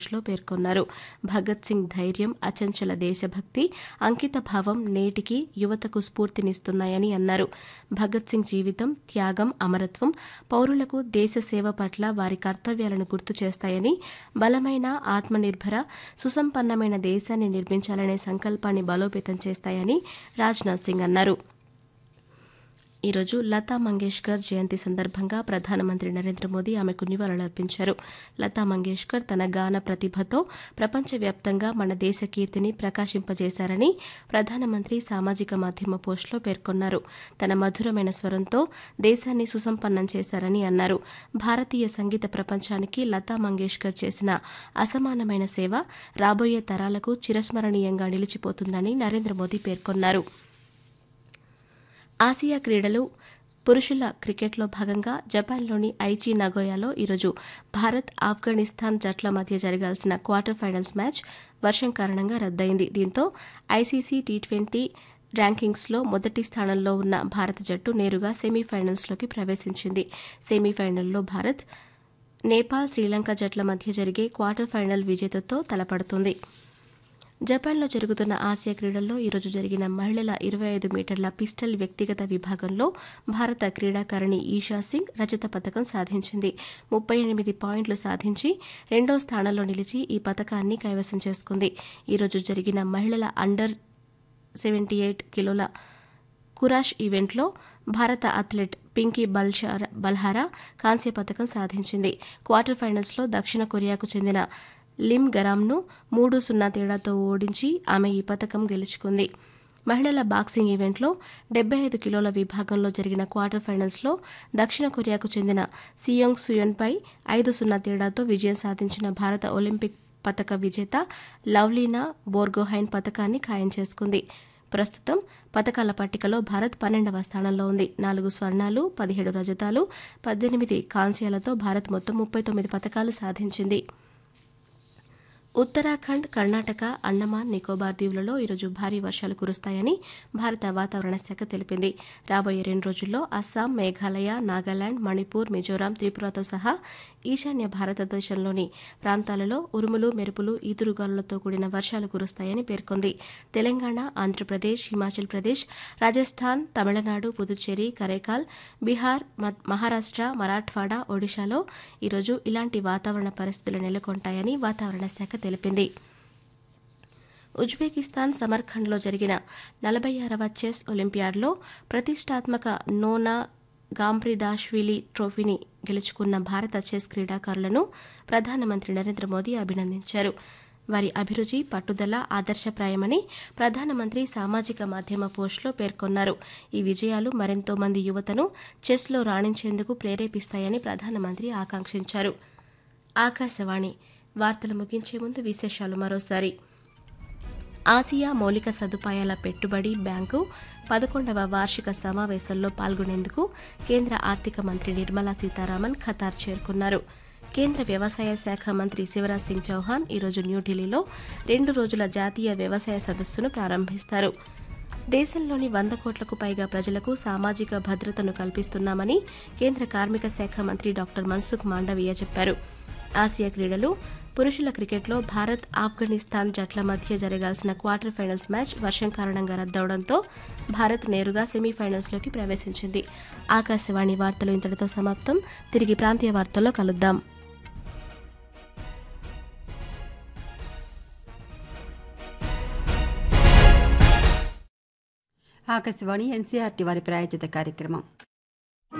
లో పేర్కొన్నారు భగత్ సింగ్ ధైర్యం అచంచల దేశభక్తి అంకిత భావం నేటికి యువతకు స్ఫూర్తినిస్తున్నాయని అన్నారు భగత్ సింగ్ జీవితం త్యాగం అమరత్వం పౌరులకు దేశ సేవ పట్ల వారి కర్తవ్యాలను గుర్తు చేస్తాయని బలమైన ఆత్మనిర్భర సుసంపన్నమైన దేశాన్ని నిర్మించాలనే సంకల్పాన్ని బలోపేతం చేస్తాయని రాజ్నాథ్ సింగ్ అన్నారు ఈరోజు లతా మంగేష్కర్ జయంతి సందర్భంగా ప్రధానమంత్రి నరేంద్ర మోదీ ఆమెకు నివాళులర్పించారు లతా మంగేష్కర్ తన గాన ప్రతిభతో ప్రపంచవ్యాప్తంగా మన దేశ కీర్తిని ప్రకాశింపజేశారని ప్రధానమంత్రి సామాజిక మాధ్యమ పోస్టులో పేర్కొన్నారు తన మధురమైన స్వరంతో దేశాన్ని సుసంపన్నం చేశారని అన్నారు భారతీయ సంగీత ప్రపంచానికి లతా మంగేష్కర్ చేసిన అసమానమైన సేవ రాబోయే తరాలకు చిరస్మరణీయంగా నిలిచిపోతుందని నరేంద్ర మోదీ పేర్కొన్నారు ఆసియా క్రీడలు పురుషుల క్రికెట్లో భాగంగా జపాన్లోని ఐచి నగోయాలో ఈరోజు భారత్ ఆఫ్ఘనిస్తాన్ జట్ల మధ్య జరగాల్సిన క్వార్టర్ ఫైనల్స్ మ్యాచ్ వర్షం కారణంగా రద్దయింది దీంతో ఐసీసీ టీ ట్వంటీ ర్యాంకింగ్స్లో మొదటి స్థానంలో ఉన్న భారత జట్టు నేరుగా సెమీఫైనల్స్లోకి ప్రవేశించింది సెమీఫైనల్లో భారత్ నేపాల్ శ్రీలంక జట్ల మధ్య జరిగే క్వార్టర్ ఫైనల్ విజేతతో తలపడుతుంది జపాన్లో జరుగుతున్న ఆసియా క్రీడల్లో ఈరోజు జరిగిన మహిళల ఇరవై ఐదు మీటర్ల పిస్టల్ వ్యక్తిగత విభాగంలో భారత క్రీడాకారిణి ఈషా సింగ్ రజత పథకం సాధించింది ముప్పై ఎనిమిది పాయింట్లు సాధించి రెండో స్థానంలో నిలిచి ఈ పథకాన్ని కైవసం చేసుకుంది ఈరోజు జరిగిన మహిళల అండర్ సెవెంటీ ఎయిట్ కిలోల కురాష్ ఈవెంట్లో భారత అథ్లెట్ పింకీ బల్షారా బల్హారా కాంస్య పథకం సాధించింది క్వార్టర్ ఫైనల్స్లో దక్షిణ కొరియాకు చెందిన లిమ్ గరామ్ను మూడు సున్నా తేడాతో ఓడించి ఆమె ఈ పథకం గెలుచుకుంది మహిళల బాక్సింగ్ ఈవెంట్లో డెబ్బై ఐదు కిలోల విభాగంలో జరిగిన క్వార్టర్ ఫైనల్స్లో దక్షిణ కొరియాకు చెందిన సియోంగ్ సుయోన్పై ఐదు సున్నా తేడాతో విజయం సాధించిన భారత ఒలింపిక్ పథక విజేత లవ్లీనా బోర్గోహైన్ పథకాన్ని ఖాయం చేసుకుంది ప్రస్తుతం పథకాల పట్టికలో భారత్ పన్నెండవ స్థానంలో ఉంది నాలుగు స్వర్ణాలు పదిహేడు రజతాలు పద్దెనిమిది కాంస్యాలతో భారత్ మొత్తం ముప్పై తొమ్మిది పథకాలు సాధించింది ఉత్తరాఖండ్ కర్ణాటక అండమాన్ నికోబార్ దీవులలో ఈరోజు భారీ వర్షాలు కురుస్తాయని భారత వాతావరణ శాఖ తెలిపింది రాబోయే రెండు రోజుల్లో అస్సాం మేఘాలయ నాగాలాండ్ మణిపూర్ మిజోరాం త్రిపురతో సహా ఈశాన్య భారతదేశంలోని ప్రాంతాలలో ఉరుములు మెరుపులు ఈదురుగాలులతో కూడిన వర్షాలు కురుస్తాయని పేర్కొంది తెలంగాణ ఆంధ్రప్రదేశ్ హిమాచల్ ప్రదేశ్ రాజస్థాన్ తమిళనాడు పుదుచ్చేరి కరైకాల్ బీహార్ మహారాష్ట్ర మరాఠ్వాడా ఒడిశాలో ఈరోజు ఇలాంటి వాతావరణ పరిస్థితులు నెలకొంటాయని వాతావరణ శాఖ తెలిపింది ఉజ్బెకిస్తాన్ సమర్ఖండ్లో జరిగిన నలభై ఆరవ చెస్ ఒలింపియాడ్లో ప్రతిష్టాత్మక నోనా గాంప్రిదాష్విలి ట్రోఫీని గెలుచుకున్న భారత చెస్ క్రీడాకారులను ప్రధానమంత్రి నరేంద్ర మోదీ అభినందించారు వారి అభిరుచి పట్టుదల ఆదర్శప్రాయమని ప్రధానమంత్రి సామాజిక మాధ్యమ పోస్టులో పేర్కొన్నారు ఈ విజయాలు మరెంతో మంది యువతను చెస్లో రాణించేందుకు ప్రేరేపిస్తాయని ప్రధానమంత్రి ఆకాంక్షించారు ఆకాశవాణి వార్తలు ముగించే ముందు విశేషాలు మరోసారి ఆసియా మౌలిక సదుపాయాల పెట్టుబడి బ్యాంకు పదకొండవ వార్షిక సమావేశంలో పాల్గొనేందుకు కేంద్ర ఆర్థిక మంత్రి నిర్మలా సీతారామన్ ఖతార్ చేరుకున్నారు కేంద్ర వ్యవసాయ శాఖ మంత్రి శివరాజ్ సింగ్ చౌహాన్ ఈరోజు న్యూఢిల్లీలో రెండు రోజుల జాతీయ వ్యవసాయ సదస్సును ప్రారంభిస్తారు దేశంలోని వంద కోట్లకు పైగా ప్రజలకు సామాజిక భద్రతను కల్పిస్తున్నామని కేంద్ర కార్మిక శాఖ మంత్రి డాక్టర్ మన్సుఖ్ మాండవీయ చెప్పారు ఆసియా క్రీడలు పురుషుల క్రికెట్లో భారత్ ఆఫ్ఘనిస్తాన్ జట్ల మధ్య జరగాల్సిన క్వార్టర్ ఫైనల్స్ మ్యాచ్ వర్షం కారణంగా రద్దవడంతో భారత్ నేరుగా సెమీఫైనల్స్లోకి ప్రవేశించింది ఆకాశవాణి వార్తలు ఇంతటితో సమాప్తం తిరిగి ప్రాంతీయ వార్తల్లో కలుద్దాం ఆకాశవాణి ఎన్సీఆర్టీ వారి ప్రాయోజిత కార్యక్రమం